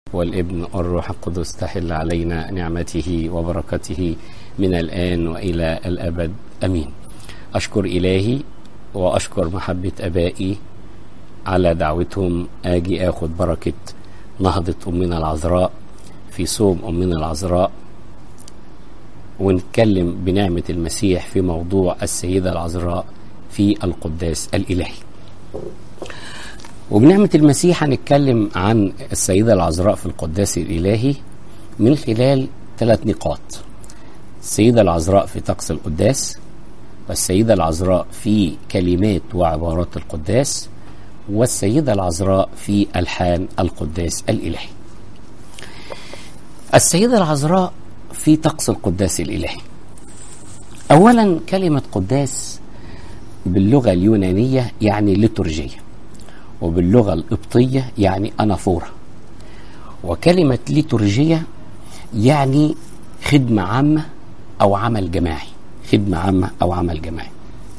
والابن والروح القدس تحل علينا نعمته وبركته من الآن وإلى الأبد أمين أشكر إلهي وأشكر محبة أبائي على دعوتهم آجي آخد بركة نهضة أمنا العذراء في صوم أمنا العذراء ونتكلم بنعمة المسيح في موضوع السيدة العذراء في القداس الإلهي وبنعمة المسيح هنتكلم عن السيدة العذراء في القداس الإلهي من خلال ثلاث نقاط السيدة العذراء في طقس القداس والسيدة العذراء في كلمات وعبارات القداس والسيدة العذراء في ألحان القداس الإلهي السيدة العذراء في طقس القداس الإلهي أولا كلمة قداس باللغة اليونانية يعني لترجية وباللغة القبطية يعني أنافورة وكلمة ليتورجية يعني خدمة عامة أو عمل جماعي خدمة عامة أو عمل جماعي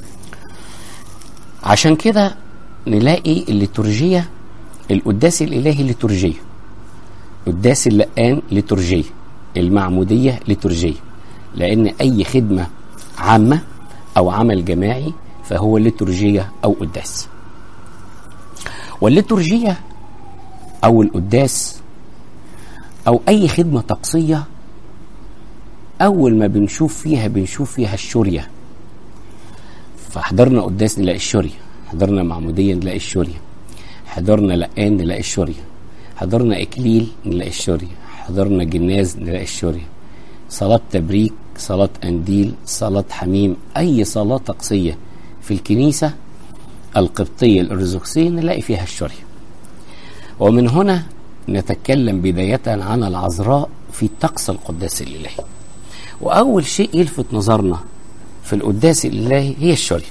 عشان كده نلاقي الليتورجية القداس الإلهي ليتورجية قداس اللقان ليتورجية المعمودية ليتورجية لأن أي خدمة عامة أو عمل جماعي فهو ليتورجية أو قداس والليتورجية أو القداس أو أي خدمة طقسية أول ما بنشوف فيها بنشوف فيها الشورية فحضرنا قداس نلاقي الشورية حضرنا معمودية نلاقي الشورية حضرنا لقان نلاقي الشورية حضرنا إكليل نلاقي الشورية حضرنا جناز نلاقي الشورية صلاة تبريك صلاة أنديل صلاة حميم أي صلاة طقسية في الكنيسة القبطية الأرثوذكسية نلاقي فيها الشورية ومن هنا نتكلم بداية عن العذراء في طقس القداس الإلهي وأول شيء يلفت نظرنا في القداس الإلهي هي الشورية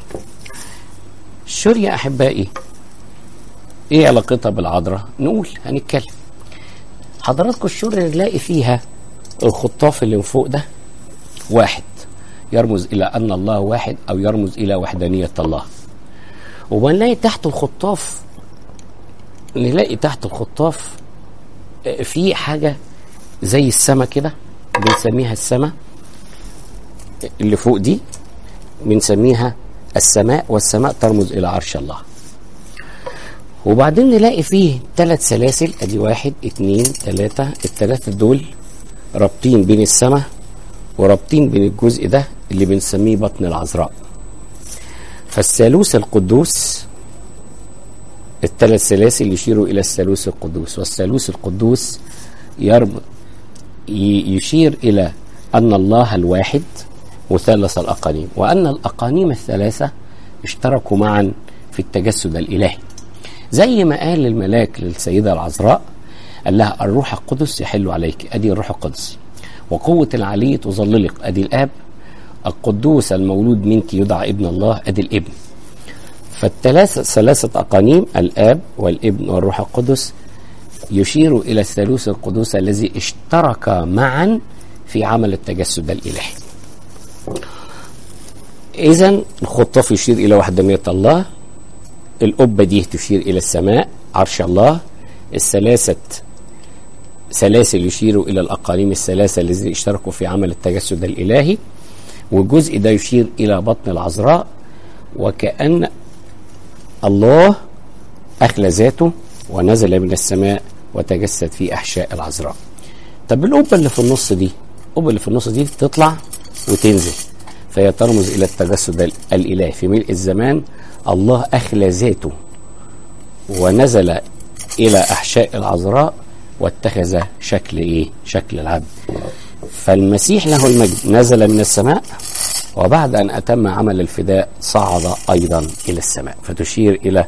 الشورية أحبائي إيه علاقتها بالعذراء؟ نقول هنتكلم حضراتكم الشورية نلاقي فيها الخطاف اللي من فوق ده واحد يرمز إلى أن الله واحد أو يرمز إلى وحدانية الله وبنلاقي تحت الخطاف نلاقي تحت الخطاف في حاجة زي السما كده بنسميها السما اللي فوق دي بنسميها السماء والسماء ترمز إلى عرش الله وبعدين نلاقي فيه ثلاث سلاسل ادي واحد اتنين تلاتة التلاتة دول رابطين بين السماء ورابطين بين الجزء ده اللي بنسميه بطن العذراء فالثالوث القدوس الثلاث سلاسل يشيروا الى الثالوث القدوس والثالوث القدوس يرم يشير الى ان الله الواحد مثلث الاقانيم وان الاقانيم الثلاثه اشتركوا معا في التجسد الالهي زي ما قال الملاك للسيده العذراء قال لها الروح القدس يحل عليك ادي الروح القدس وقوه العلي تظللك ادي الاب القدوس المولود منك يدعى ابن الله ادي الابن فالثلاثة ثلاثة أقانيم الآب والابن والروح القدس يشير إلى الثالوث القدوس الذي اشترك معا في عمل التجسد الإلهي إذا الخطاف يشير إلى وحدانية الله القبة دي تشير إلى السماء عرش الله الثلاثة سلاسل يشيروا إلى الأقاليم الثلاثة الذين اشتركوا في عمل التجسد الإلهي والجزء ده يشير إلى بطن العذراء وكأن الله أخلى ذاته ونزل من السماء وتجسد في أحشاء العذراء طب القبة اللي في النص دي القبة اللي في النص دي تطلع وتنزل فهي ترمز إلى التجسد الإلهي في ملء الزمان الله أخلى ذاته ونزل إلى أحشاء العذراء واتخذ شكل إيه؟ شكل العبد فالمسيح له المجد نزل من السماء وبعد أن أتم عمل الفداء صعد أيضا إلى السماء فتشير إلى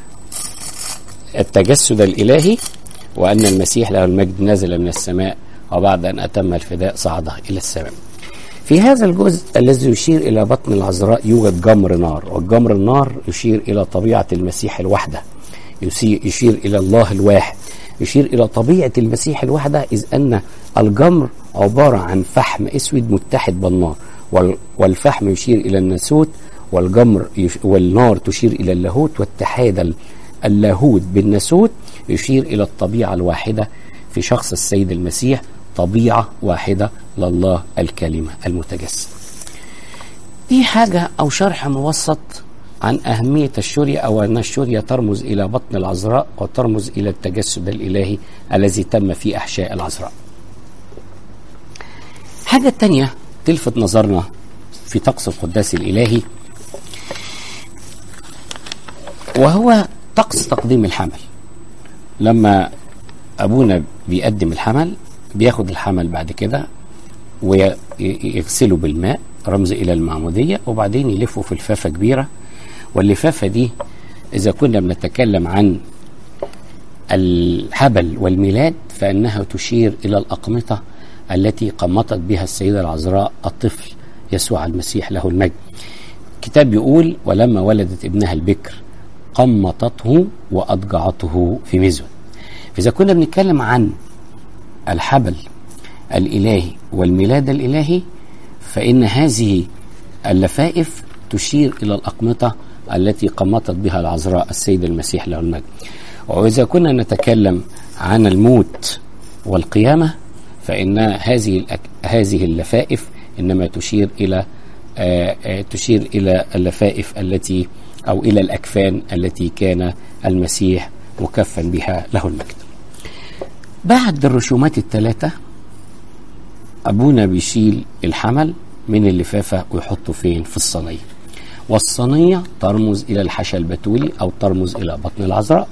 التجسد الإلهي وأن المسيح له المجد نزل من السماء وبعد أن أتم الفداء صعد إلى السماء في هذا الجزء الذي يشير إلى بطن العذراء يوجد جمر نار والجمر النار يشير إلى طبيعة المسيح الوحدة يشير إلى الله الواحد يشير إلى طبيعة المسيح الوحدة إذ أن الجمر عبارة عن فحم أسود متحد بالنار والفحم يشير إلى الناسوت والجمر والنار تشير إلى اللاهوت واتحاد اللاهوت بالناسوت يشير إلى الطبيعة الواحدة في شخص السيد المسيح طبيعة واحدة لله الكلمة المتجسد دي حاجة أو شرح مبسط عن أهمية الشرية أو أن الشرية ترمز إلى بطن العذراء وترمز إلى التجسد الإلهي الذي تم في أحشاء العذراء حاجة تانية تلفت نظرنا في طقس القداس الإلهي وهو طقس تقديم الحمل لما أبونا بيقدم الحمل بياخد الحمل بعد كده ويغسله بالماء رمز إلى المعمودية وبعدين يلفه في لفافة كبيرة واللفافة دي إذا كنا بنتكلم عن الحبل والميلاد فإنها تشير إلى الأقمطة التي قمطت بها السيدة العذراء الطفل يسوع المسيح له المجد الكتاب يقول ولما ولدت ابنها البكر قمطته وأضجعته في مزود فإذا كنا بنتكلم عن الحبل الإلهي والميلاد الإلهي فإن هذه اللفائف تشير إلى الأقمطة التي قمطت بها العذراء السيد المسيح له المجد وإذا كنا نتكلم عن الموت والقيامة فإن هذه هذه اللفائف إنما تشير إلى آآ آآ تشير إلى اللفائف التي أو إلى الأكفان التي كان المسيح مكفن بها له المجد بعد الرسومات الثلاثة أبونا بيشيل الحمل من اللفافة ويحطه فين في الصينية والصينية ترمز إلى الحشا البتولي أو ترمز إلى بطن العذراء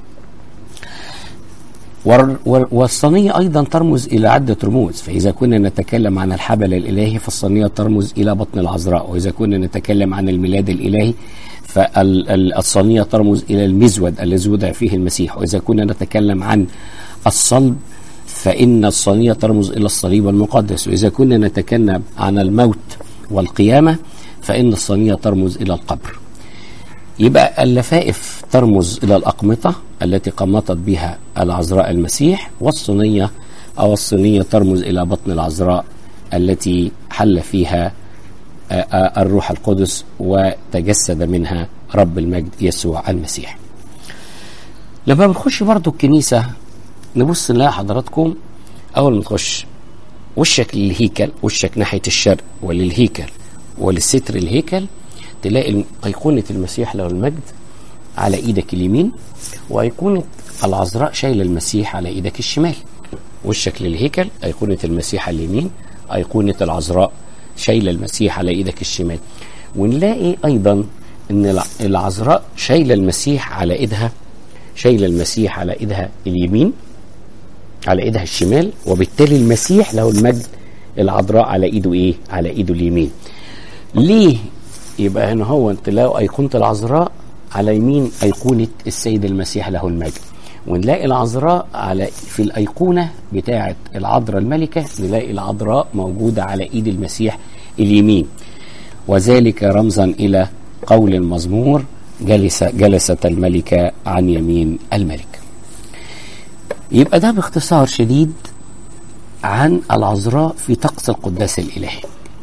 والصينية أيضا ترمز إلى عدة رموز فإذا كنا نتكلم عن الحبل الإلهي فالصينية ترمز إلى بطن العذراء وإذا كنا نتكلم عن الميلاد الإلهي فالصينية ترمز إلى المزود الذي وضع فيه المسيح وإذا كنا نتكلم عن الصلب فإن الصينية ترمز إلى الصليب المقدس وإذا كنا نتكلم عن الموت والقيامة فإن الصينية ترمز إلى القبر يبقى اللفائف ترمز إلى الأقمطة التي قمطت بها العذراء المسيح والصينية أو الصينية ترمز إلى بطن العذراء التي حل فيها الروح القدس وتجسد منها رب المجد يسوع المسيح لما بنخش برضو الكنيسة نبص نلاقي حضراتكم أول ما تخش وشك للهيكل وشك ناحية الشرق وللهيكل وللستر الهيكل تلاقي أيقونة المسيح له المجد على إيدك اليمين وأيقونة العذراء شايلة المسيح على إيدك الشمال وشك للهيكل أيقونة المسيح على اليمين أيقونة العذراء شايلة المسيح على إيدك الشمال ونلاقي أيضا أن العذراء شايلة المسيح على إيدها شايلة المسيح على إيدها اليمين على إيدها الشمال وبالتالي المسيح له المجد العذراء على إيده إيه على إيده اليمين ليه يبقى هنا هو تلاقوا أيقونة العذراء على يمين أيقونة السيد المسيح له المجد ونلاقي العذراء على في الأيقونة بتاعة العذراء الملكة نلاقي العذراء موجودة على إيد المسيح اليمين وذلك رمزا إلى قول المزمور جلس جلست الملكة عن يمين الملك يبقى ده باختصار شديد عن العذراء في طقس القداس الإلهي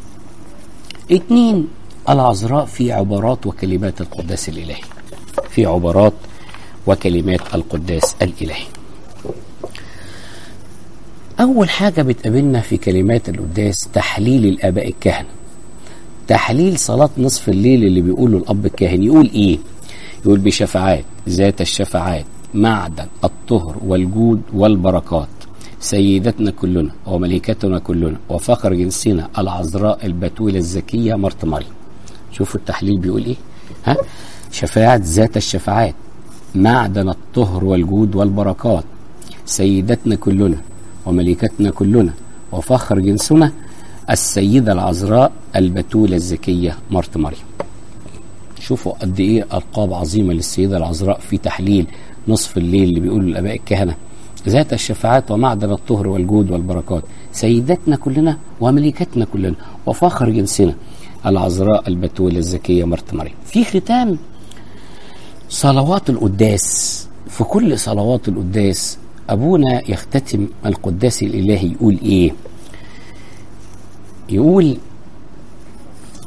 اتنين العذراء في عبارات وكلمات القداس الإلهي في عبارات وكلمات القداس الإلهي أول حاجة بتقابلنا في كلمات القداس تحليل الآباء الكهنة تحليل صلاة نصف الليل اللي بيقوله الأب الكاهن يقول إيه؟ يقول بشفاعات ذات الشفاعات معدن الطهر والجود والبركات سيدتنا كلنا وملكتنا كلنا وفخر جنسنا العذراء البتولة الزكية مرت مريم شوفوا التحليل بيقول ايه ها شفاعة ذات الشفاعات معدن الطهر والجود والبركات سيدتنا كلنا وملكتنا كلنا وفخر جنسنا السيدة العذراء البتولة الزكية مرت مريم شوفوا قد ايه ألقاب عظيمة للسيدة العذراء في تحليل نصف الليل اللي بيقولوا الآباء الكهنة ذات الشفاعات ومعدن الطهر والجود والبركات سيدتنا كلنا وملكتنا كلنا وفخر جنسنا العذراء البتولة الزكية مرت مريم في ختام صلوات القداس في كل صلوات القداس أبونا يختتم القداس الإلهي يقول إيه يقول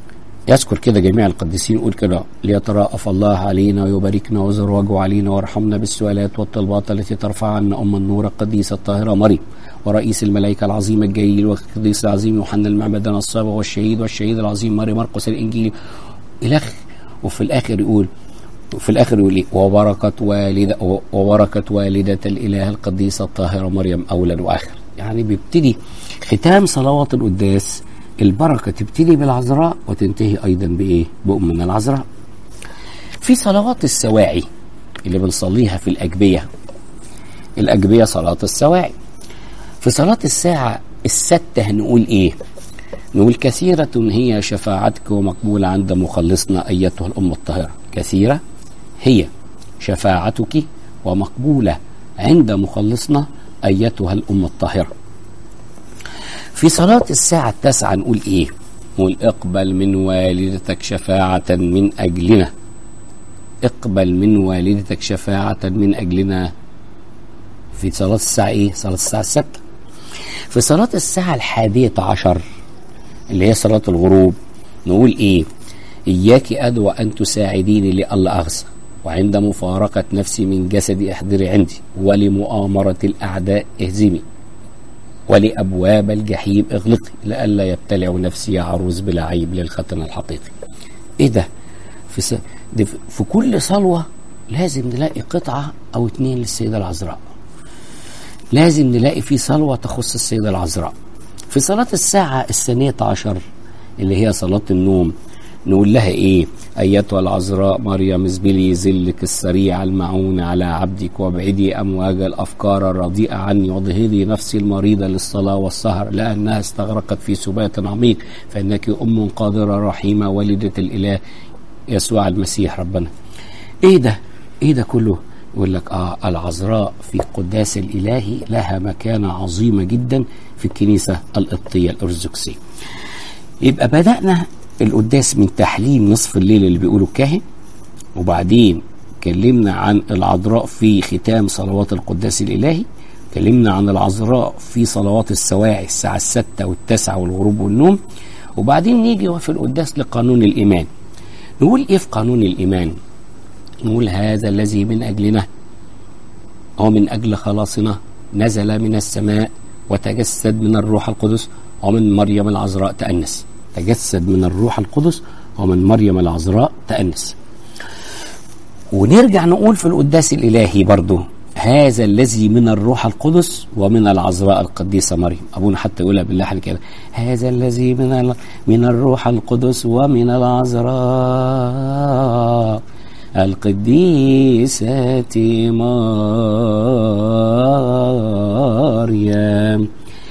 يذكر كده جميع القديسين يقول كده ليترأف الله علينا ويباركنا ويزر وجهه علينا ويرحمنا بالسؤالات والطلبات التي ترفع عنا أم النور القديسة الطاهرة مريم ورئيس الملائكة العظيم الجليل والقديس العظيم يوحنا المعمدان الصابغ والشهيد والشهيد العظيم ماري مرقس الإنجيلي إلى وفي الآخر يقول في الآخر يقول إيه وبركة والدة وبركة والدة الإله القديسة الطاهرة مريم أولا وآخر يعني بيبتدي ختام صلوات القداس البركة تبتدي بالعذراء وتنتهي أيضا بإيه؟ بأمنا العذراء. في صلوات السواعي اللي بنصليها في الأجبية. الأجبية صلاة السواعي. في صلاة الساعة الستة هنقول إيه؟ نقول كثيرة هي شفاعتك ومقبولة عند مخلصنا أيتها الأم الطاهرة. كثيرة هي شفاعتك ومقبولة عند مخلصنا أيتها الأم الطاهرة. في صلاة الساعة التاسعة نقول إيه؟ نقول اقبل من والدتك شفاعة من أجلنا اقبل من والدتك شفاعة من أجلنا في صلاة الساعة إيه؟ صلاة الساعة الستة في صلاة الساعة الحادية عشر اللي هي صلاة الغروب نقول إيه؟ إياك أدعو أن تساعديني لألا أغزى وعند مفارقة نفسي من جسدي احضري عندي ولمؤامرة الأعداء اهزمي ولأبواب الجحيم اغلقي لئلا يبتلع نفسي عروس بلا عيب للختن الحقيقي ايه ده في, س... ده في كل صلوة لازم نلاقي قطعة أو اتنين للسيدة العذراء لازم نلاقي في صلوة تخص السيدة العذراء في صلاة الساعة الثانية عشر اللي هي صلاة النوم نقول لها ايه ايتها العذراء مريم اسبلي ذلك السريع المعون على عبدك وابعدي امواج الافكار الرديئه عني واظهري نفسي المريضه للصلاه والسهر لانها استغرقت في سبات عميق فانك ام قادره رحيمه والده الاله يسوع المسيح ربنا ايه ده ايه ده كله يقول لك اه العذراء في قداس الالهي لها مكانه عظيمه جدا في الكنيسه القبطيه الارثوذكسيه يبقى بدانا القداس من تحليل نصف الليل اللي بيقوله الكاهن وبعدين اتكلمنا عن العذراء في ختام صلوات القداس الإلهي اتكلمنا عن العذراء في صلوات السواعي الساعة الستة والتاسعة والغروب والنوم وبعدين نيجي في القداس لقانون الإيمان نقول إيه في قانون الإيمان نقول هذا الذي من أجلنا هو من أجل خلاصنا نزل من السماء وتجسد من الروح القدس ومن مريم العذراء تأنس تجسد من الروح القدس ومن مريم العذراء تأنس ونرجع نقول في القداس الإلهي برضه هذا الذي من الروح القدس ومن العذراء القديسة مريم أبونا حتى يقولها باللحن كده هذا الذي من من الروح القدس ومن العذراء القديسة مريم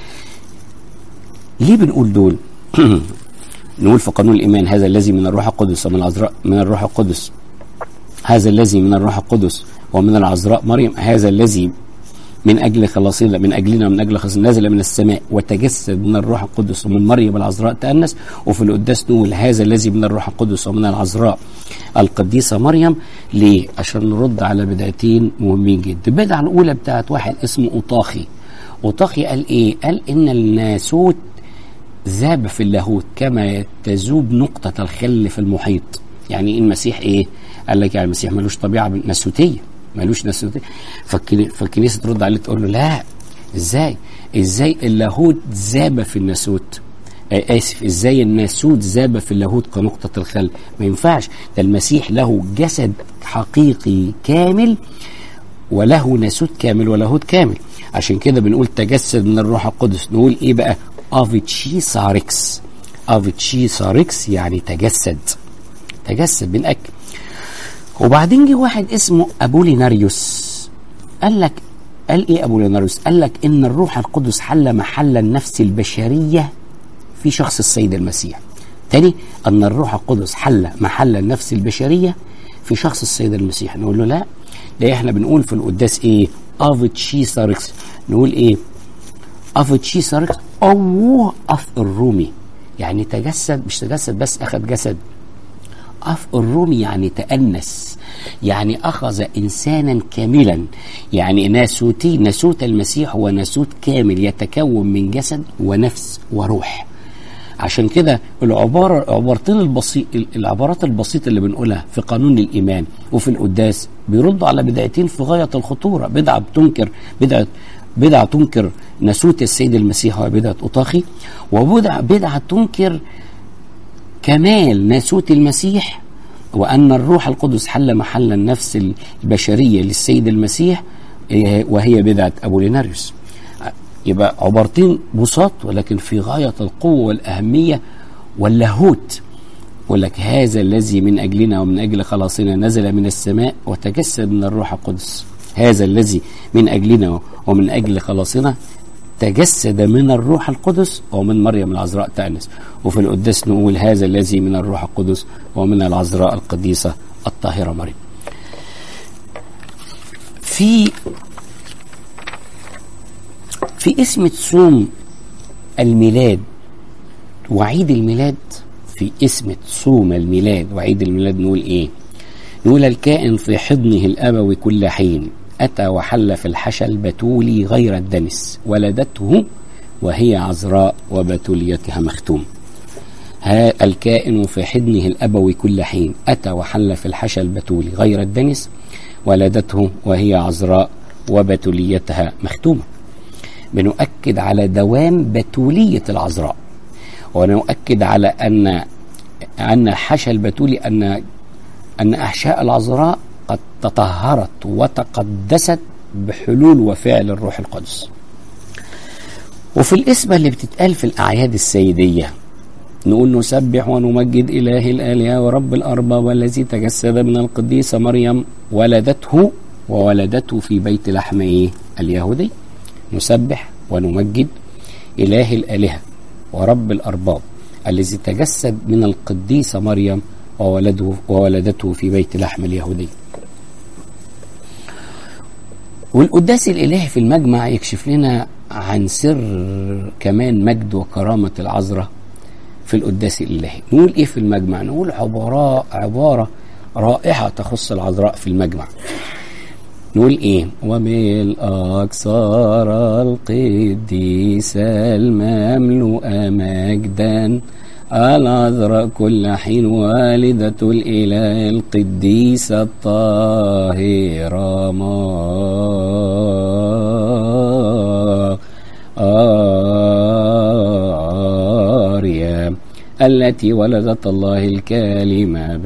ليه بنقول دول نقول في قانون الإيمان هذا الذي من الروح القدس ومن العذراء من الروح القدس هذا الذي من الروح القدس ومن العذراء مريم هذا الذي من أجل خلاصنا من أجلنا من أجل خلاصنا نزل من السماء وتجسد من الروح القدس ومن مريم العذراء تأنس وفي القداس نقول هذا الذي من الروح القدس ومن العذراء القديسة مريم ليه؟ عشان نرد على بدايتين مهمين جدا البدعة الأولى بتاعت واحد اسمه أوطاخي أوطاخي قال إيه؟ قال إن الناسوت ذاب في اللاهوت كما تذوب نقطة الخل في المحيط يعني المسيح ايه قال لك يعني المسيح ملوش طبيعة ناسوتية ملوش ناسوتية فالكنيسة ترد عليه تقول له لا ازاي ازاي اللاهوت ذاب في الناسوت آه اسف ازاي الناسوت ذاب في اللاهوت كنقطة الخل ما ينفعش ده المسيح له جسد حقيقي كامل وله ناسوت كامل ولاهوت كامل عشان كده بنقول تجسد من الروح القدس نقول ايه بقى افيتشي ساركس افيتشي ساركس يعني تجسد تجسد بنأكد وبعدين جه واحد اسمه ابوليناريوس قال لك قال ايه ابوليناريوس قال لك ان الروح القدس حل محل النفس البشريه في شخص السيد المسيح تاني ان الروح القدس حل محل النفس البشريه في شخص السيد المسيح نقول له لا ده احنا بنقول في القداس ايه افيتشي ساركس نقول ايه افيتشي ساركس أوه أف الرومي يعني تجسد مش تجسد بس أخذ جسد أف الرومي يعني تأنس يعني أخذ إنسانا كاملا يعني ناسوتي ناسوت المسيح هو ناسوت كامل يتكون من جسد ونفس وروح عشان كده العبارة عبارتين البسيط العبارات البسيطة اللي بنقولها في قانون الإيمان وفي القداس بيردوا على بدعتين في غاية الخطورة بدعة بتنكر بدعة بدعة تنكر ناسوت السيد المسيح وبدعة أطاخي وبدعة بدعة تنكر كمال ناسوت المسيح وأن الروح القدس حل محل النفس البشرية للسيد المسيح وهي بدعة أبوليناريوس يبقى عبارتين بساط ولكن في غاية القوة والأهمية واللاهوت يقول لك هذا الذي من أجلنا ومن أجل خلاصنا نزل من السماء وتجسد من الروح القدس هذا الذي من أجلنا ومن أجل خلاصنا تجسد من الروح القدس ومن مريم العذراء تأنس وفي القداس نقول هذا الذي من الروح القدس ومن العذراء القديسة الطاهرة مريم في في اسم صوم الميلاد وعيد الميلاد في اسم صوم الميلاد وعيد الميلاد نقول ايه نقول الكائن في حضنه الابوي كل حين اتى وحل في الحشا البتولي غير الدنس ولدته وهي عذراء وبتوليتها مختوم ها الكائن في حضنه الابوي كل حين اتى وحل في الحشا البتولي غير الدنس ولدته وهي عذراء وبتوليتها مختومه بنؤكد على دوام بتولية العذراء ونؤكد على أن أن الحشا البتولي أن أن أحشاء العذراء قد تطهرت وتقدست بحلول وفعل الروح القدس وفي الاسم اللي بتتقال في الأعياد السيدية نقول نسبح ونمجد إله الآلهة ورب الأرباب والذي تجسد من القديسة مريم ولدته وولدته في بيت لحم إيه؟ اليهودي نسبح ونمجد إله الآلهة ورب الأرباب الذي تجسد من القديسة مريم وولده وولدته في بيت لحم اليهودي والقداس الإلهي في المجمع يكشف لنا عن سر كمان مجد وكرامة العذراء في القداس الإلهي نقول إيه في المجمع نقول عبارة عبارة رائعة تخص العذراء في المجمع نقول ايه وبالاكثر القديسة المملوءة مجدا العذراء كل حين والدة الإله القديسة الطاهرة مريم التي ولدت الله الكلمة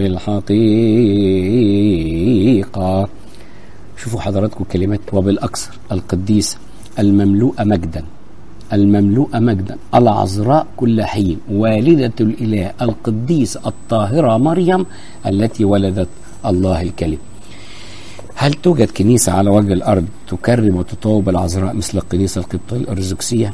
بالحقيقة شوفوا حضراتكم كلمات وبالأكثر القديسة المملوءة مجدا المملوءة مجدا العذراء كل حين والدة الإله القديسة الطاهرة مريم التي ولدت الله الكلمة هل توجد كنيسة على وجه الأرض تكرم وتطوب العذراء مثل الكنيسة القبطية الأرثوذكسية؟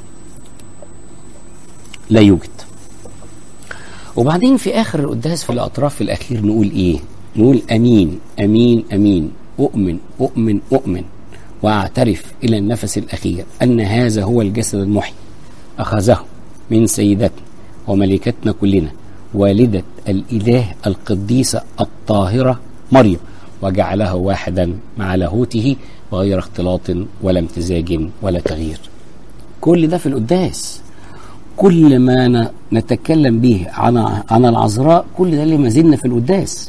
لا يوجد. وبعدين في آخر القداس في الأطراف الأخير نقول إيه؟ نقول أمين أمين أمين أؤمن أؤمن أؤمن وأعترف إلى النفس الأخير أن هذا هو الجسد المحيي أخذه من سيدتنا وملكتنا كلنا والدة الإله القديسة الطاهرة مريم وجعلها واحدا مع لاهوته وغير اختلاط ولا امتزاج ولا تغيير كل ده في القداس كل ما نتكلم به عن عن العذراء كل ده اللي ما زلنا في القداس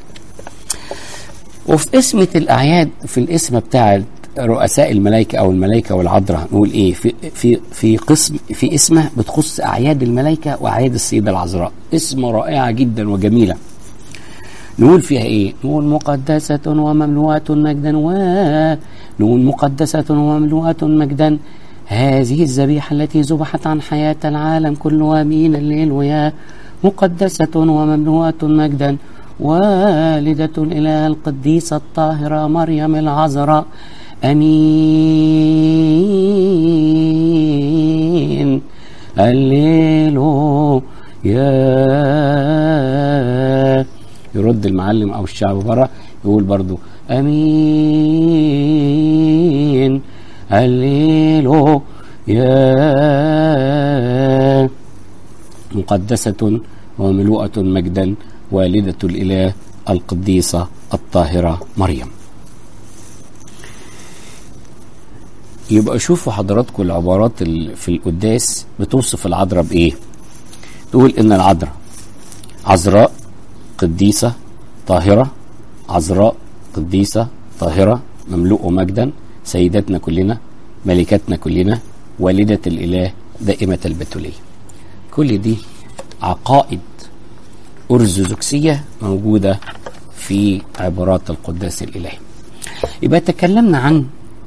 وفي اسمة الأعياد في الاسم بتاع رؤساء الملائكة أو الملائكة والعذراء نقول إيه في في في قسم في اسمه بتخص أعياد الملائكة وأعياد السيدة العذراء اسم رائعة جدا وجميلة نقول فيها إيه نقول مقدسة ومملوءة مجدا و نقول مقدسة ومملوءة مجدا هذه الذبيحة التي ذبحت عن حياة العالم كله أمين الليل ويا مقدسة ومملوءة مجدا والدة الإله القديسة الطاهرة مريم العذراء أمين الليل يا يرد المعلم أو الشعب برا يقول برضو أمين الليل يا مقدسة وملوءة مجدا والدة الإله القديسة الطاهرة مريم يبقى شوفوا حضراتكم العبارات في القداس بتوصف العذراء بإيه تقول ان العذراء عذراء قديسة طاهرة عذراء قديسة طاهرة مملوء مجدا سيدتنا كلنا ملكتنا كلنا والدة الإله دائمة البتولية كل دي عقائد أرثوذكسية موجودة في عبارات القداس الإلهي يبقى تكلمنا عن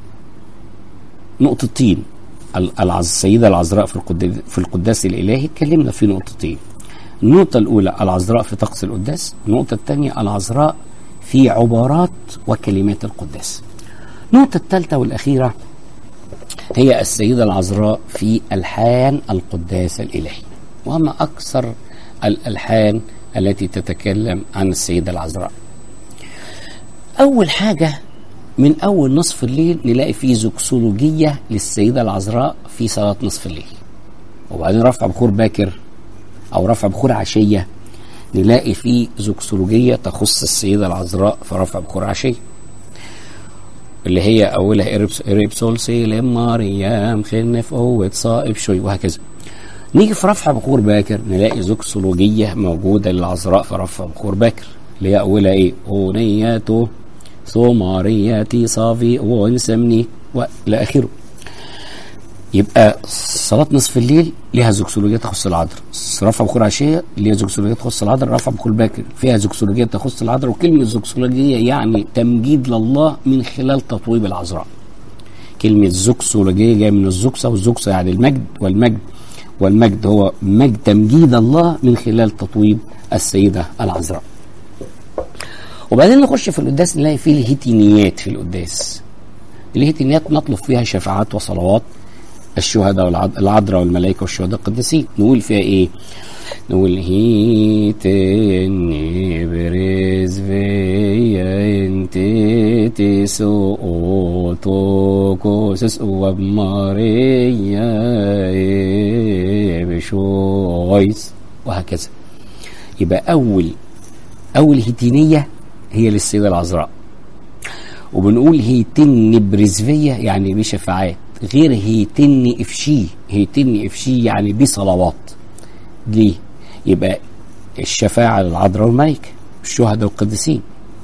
نقطتين السيدة العذراء في القداس, في القداس الإلهي اتكلمنا في نقطتين النقطة الأولى العذراء في طقس القداس النقطة الثانية العذراء في عبارات وكلمات القداس النقطة الثالثة والأخيرة هي السيدة العذراء في ألحان القداس الإلهي وما أكثر الألحان التي تتكلم عن السيدة العذراء أول حاجة من أول نصف الليل نلاقي فيه زوكسولوجية للسيدة العذراء في صلاة نصف الليل وبعدين رفع بخور باكر أو رفع بخور عشية نلاقي فيه زوكسولوجية تخص السيدة العذراء في رفع بخور عشية اللي هي أولها إريبسول سيلم مريم خنف قوة صائب شوي وهكذا نيجي في رفع بخور باكر نلاقي زوكسولوجية موجودة للعذراء في رفع بخور باكر اللي هي أولها إيه؟ أغنيته ثمارياتي صافي وانسمني والى اخره يبقى صلاة نصف الليل ليها زوكسولوجية تخص العذراء رفع بخور عشية ليها زوكسولوجية تخص العذراء رفع بخور باكر فيها زوكسولوجية تخص العذراء وكلمة زوكسولوجية يعني تمجيد لله من خلال تطويب العذراء كلمة زوكسولوجية جاية من الزوكسة والزوكسة يعني المجد والمجد والمجد هو مجد تمجيد الله من خلال تطويب السيدة العذراء وبعدين نخش في القداس نلاقي فيه الهيتينيات في القداس الهيتينيات نطلب فيها شفاعات وصلوات الشهداء والعذراء والملائكه والشهداء القديسين نقول فيها ايه نقول هيتني بريز فيا انت تسو اوتوكوسس وبماريا بشويس وهكذا يبقى اول اول هيتينيه هي للسيدة العذراء وبنقول هيتن برزفية يعني بشفاعات غير هيتن افشي هيتن افشي يعني بصلوات ليه يبقى الشفاعة للعذراء والملائكة الشهداء والقديسين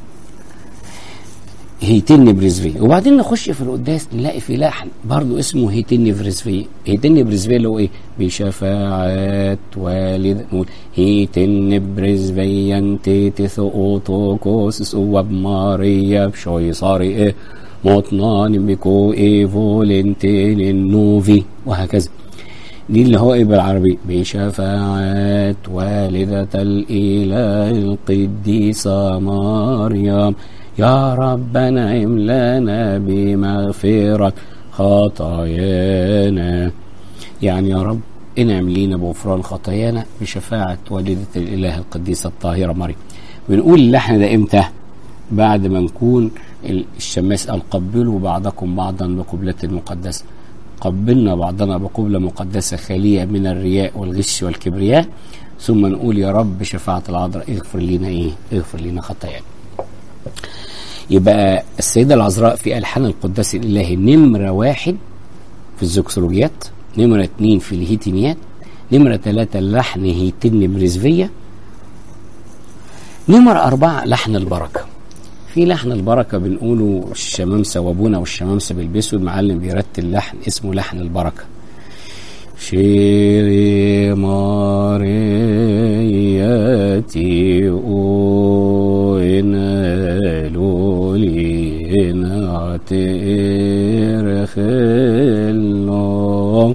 هيتن برزفية وبعدين نخش في القداس نلاقي في لحن برضه اسمه هيتن برزفية هيتن برزفية اللي هو ايه بشفاعة والد نقول هيتن برزفية انت تثقوتوكوس وبماريا بشوي صاري ايه مطنان بكو ايه فولنتين النوفي وهكذا دي اللي هو ايه بالعربي بشفاعة والدة الإله القديسة مريم يا رب نعم لنا بمغفرة خطايانا يعني يا رب انعم لينا بغفران خطايانا بشفاعة والدة الإله القديسة الطاهرة مريم بنقول اللحن ده امتى بعد ما نكون الشماس قال قبلوا بعضكم بعضا بقبلة مقدسة قبلنا بعضنا بقبلة مقدسة خالية من الرياء والغش والكبرياء ثم نقول يا رب بشفاعة العذراء اغفر لنا ايه اغفر لنا خطايانا يبقى السيدة العذراء في ألحان القداس الإلهي نمرة واحد في الزوكسولوجيات نمرة اتنين في الهيتينيات نمرة ثلاثة لحن هيتن برزفية نمرة أربعة لحن البركة في لحن البركة بنقوله الشمامسة وابونا والشمامسة بيلبسوا المعلم بيرتل لحن اسمه لحن البركة شيري مارياتي اوينا لولينا تير خلو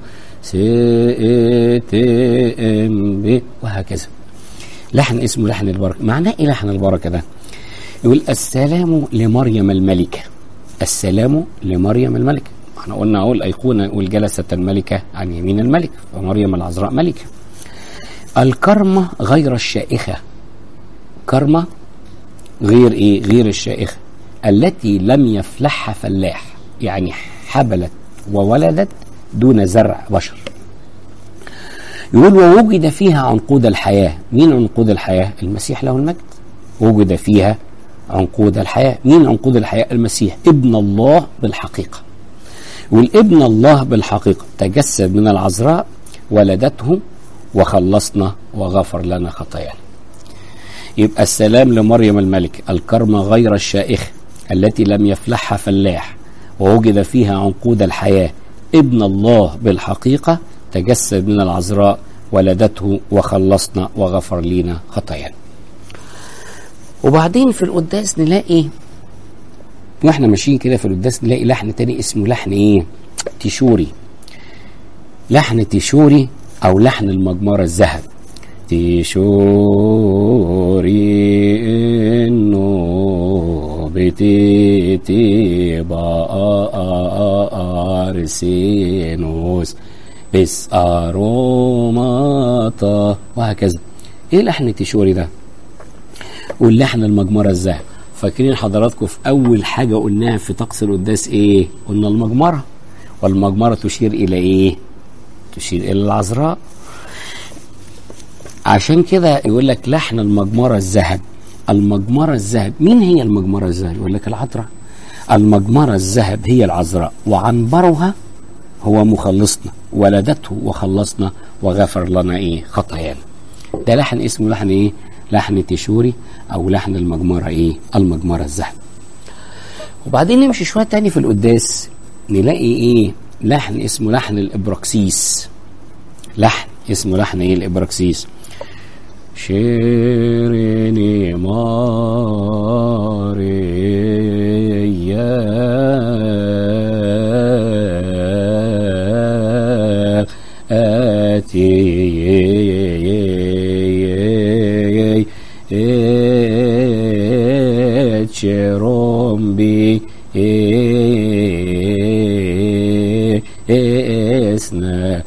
سيتم بي وهكذا لحن اسمه لحن البركة معناه ايه لحن البركة ده يقول السلام لمريم الملكة السلام لمريم الملكة احنا قلنا اهو الايقونه نقول جلست الملكه عن يمين الملك ومريم العذراء ملكه الكرمه غير الشائخه كرمه غير ايه غير الشائخه التي لم يفلحها فلاح يعني حبلت وولدت دون زرع بشر يقول ووجد فيها عنقود الحياه مين عنقود الحياه المسيح له المجد وجد فيها عنقود الحياه مين عنقود الحياه المسيح ابن الله بالحقيقه والابن الله بالحقيقة تجسد من العذراء ولدته وخلصنا وغفر لنا خطايانا يبقى السلام لمريم الملك الكرمة غير الشائخة التي لم يفلحها فلاح ووجد فيها عنقود الحياة ابن الله بالحقيقة تجسد من العذراء ولدته وخلصنا وغفر لنا خطايانا وبعدين في القداس نلاقي واحنا ماشيين كده في القداس نلاقي لحن تاني اسمه لحن ايه تيشوري لحن تيشوري او لحن المجمرة الذهب تيشوري انه بتيتي ارسينوس بس اروماتا وهكذا ايه لحن تيشوري ده واللحن المجمرة الذهب فاكرين حضراتكم في اول حاجه قلناها في طقس القداس ايه قلنا المجمره والمجمره تشير الى ايه تشير الى العذراء عشان كده يقول لك لحن المجمره الذهب المجمره الذهب مين هي المجمره الذهب يقول لك العذراء المجمره الذهب هي العذراء وعنبرها هو مخلصنا ولدته وخلصنا وغفر لنا ايه خطايانا ده لحن اسمه لحن ايه لحن تيشوري او لحن المجمره ايه المجمره الذهب وبعدين نمشي شويه تاني في القداس نلاقي ايه لحن اسمه لحن الابراكسيس لحن اسمه لحن ايه الابراكسيس شيريني ماريا آتي اتشيروم بي اسنا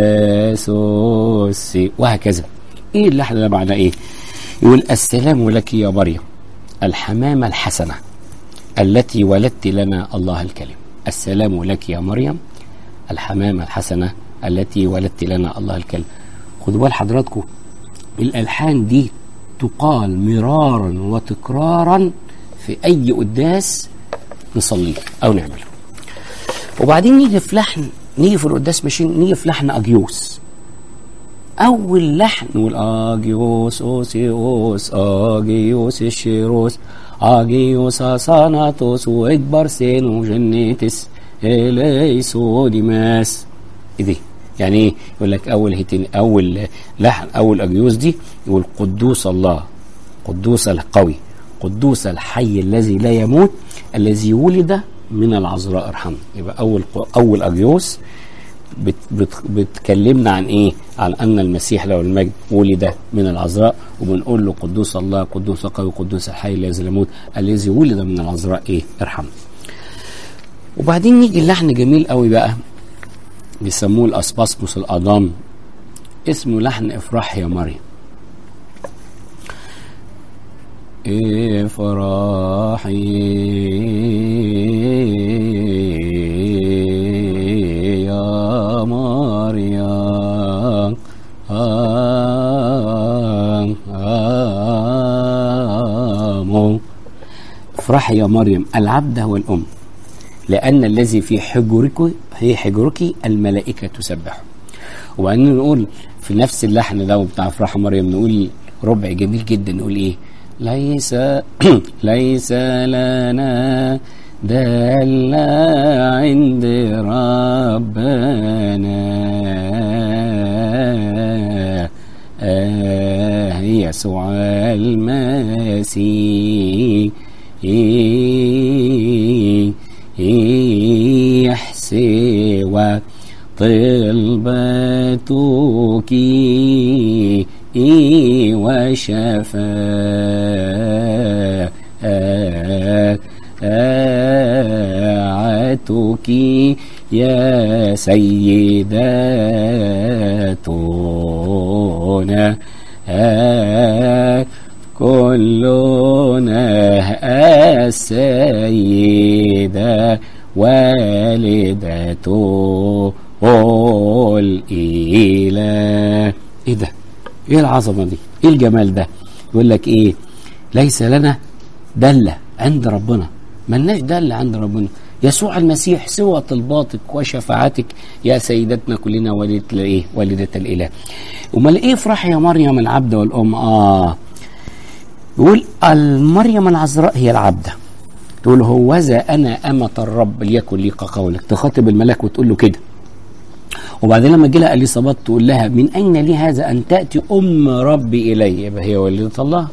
اسوسي وهكذا ايه اللحن ده معناه ايه يقول السلام لك يا مريم الحمامة الحسنة التي ولدت لنا الله الكلم السلام لك يا مريم الحمامة الحسنة التي ولدت لنا الله الكلم خدوا بال حضراتكم الالحان دي تقال مرارا وتكرارا في اي قداس نصليه او نعمله وبعدين نيجي في لحن نيجي في القداس ماشيين نيجي في لحن اجيوس اول لحن نقول اجيوس اوسيوس اجيوس الشيروس اجيوس اساناتوس واكبر سينو جنيتس اليسو ديماس ايه دي يعني ايه يقول لك اول هيتين اول لحن اول اجيوس دي يقول قدوس الله قدوس القوي قدوس الحي الذي لا يموت الذي ولد من العذراء ارحمنا يبقى اول اول اجيوس بت بت بتكلمنا عن ايه عن ان المسيح له المجد ولد من العذراء وبنقول له قدوس الله قدوس القوي قدوس الحي الذي لا يموت الذي ولد من العذراء ايه ارحمنا وبعدين نيجي اللحن جميل قوي بقى بيسموه الاسباسموس الادام اسمه لحن افراح يا مريم افرحي يا مريم آمو افرحي يا مريم العبد والأم لأن الذي في حجرك في حجرك الملائكة تسبح وبعدين نقول في نفس اللحن ده بتاع افراح مريم نقول ربع جميل جدا نقول ايه ليس ليس لنا دل عند ربنا آه يسوع المسيح يحسي طلبتك وشفاعتك يا سيداتنا كلنا السيدة والدته الإله ايه ده ايه العظمه دي ايه الجمال ده يقول لك ايه ليس لنا دله عند ربنا ملناش دله عند ربنا يسوع المسيح سوى طلباتك وشفاعتك يا سيدتنا كلنا والدة الايه والدة الاله امال ايه افرح يا مريم العبده والام اه يقول المريم العذراء هي العبده تقول هوذا انا امه الرب ليكن لي كقولك تخاطب الملاك وتقول له كده وبعدين لما جه لها اليصابات تقول لها من اين لي هذا ان تاتي ام ربي الي يبقى هي والده الله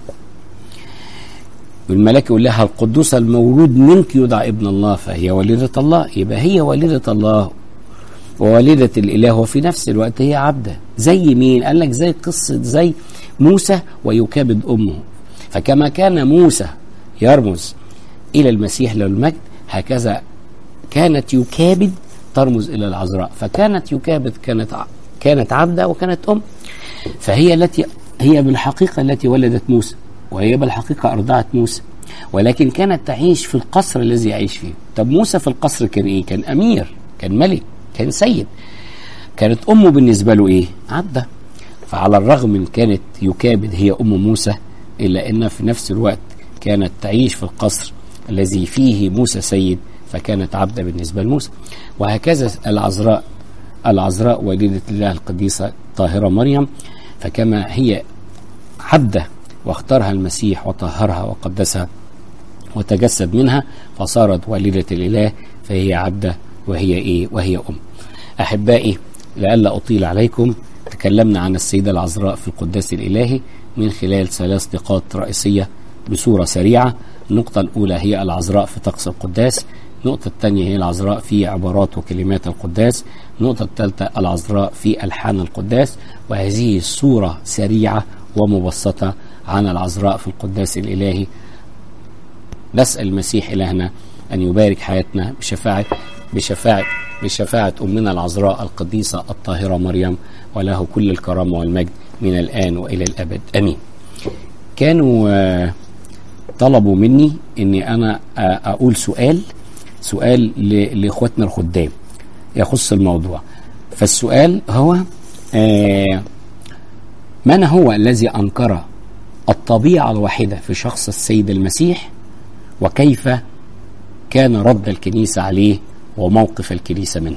والملاك يقول لها القدوس المولود منك يدعى ابن الله فهي والدة الله يبقى هي والدة الله ووالدة الإله وفي نفس الوقت هي عبدة زي مين قال لك زي قصة زي موسى ويكابد أمه فكما كان موسى يرمز إلى المسيح له المجد هكذا كانت يكابد ترمز إلى العذراء فكانت يكابد كانت ع- كانت عبدة وكانت أم فهي التي هي بالحقيقة التي ولدت موسى وهي بالحقيقة أرضعت موسى ولكن كانت تعيش في القصر الذي يعيش فيه طب موسى في القصر كان إيه كان أمير كان ملك كان سيد كانت أمه بالنسبة له إيه عبدة فعلى الرغم من كانت يكابد هي أم موسى إلا أن في نفس الوقت كانت تعيش في القصر الذي فيه موسى سيد فكانت عبدة بالنسبة لموسى وهكذا العذراء العذراء والدة الله القديسة طاهرة مريم فكما هي عبدة واختارها المسيح وطهرها وقدسها وتجسد منها فصارت والدة الإله فهي عبدة وهي إيه وهي أم أحبائي لئلا أطيل عليكم تكلمنا عن السيدة العذراء في القداس الإلهي من خلال ثلاث نقاط رئيسية بصورة سريعة النقطة الأولى هي العذراء في طقس القداس النقطة الثانية هي العذراء في عبارات وكلمات القداس النقطة الثالثة العذراء في ألحان القداس وهذه صورة سريعة ومبسطة عن العذراء في القداس الإلهي نسأل المسيح إلهنا أن يبارك حياتنا بشفاعة بشفاعة بشفاعة أمنا العذراء القديسة الطاهرة مريم وله كل الكرامة والمجد من الآن وإلى الأبد أمين كانوا آه، طلبوا مني أني أنا آه، أقول سؤال سؤال ل- لإخواتنا الخدام يخص الموضوع فالسؤال هو آه، من هو الذي أنكر الطبيعة الواحدة في شخص السيد المسيح وكيف كان رد الكنيسة عليه وموقف الكنيسة منه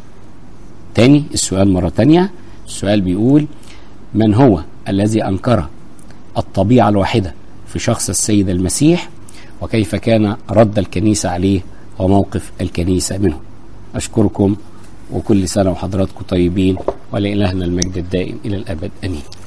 تاني السؤال مرة تانية السؤال بيقول من هو الذي أنكر الطبيعة الواحدة في شخص السيد المسيح وكيف كان رد الكنيسة عليه وموقف الكنيسة منه أشكركم وكل سنة وحضراتكم طيبين ولإلهنا المجد الدائم إلى الأبد أمين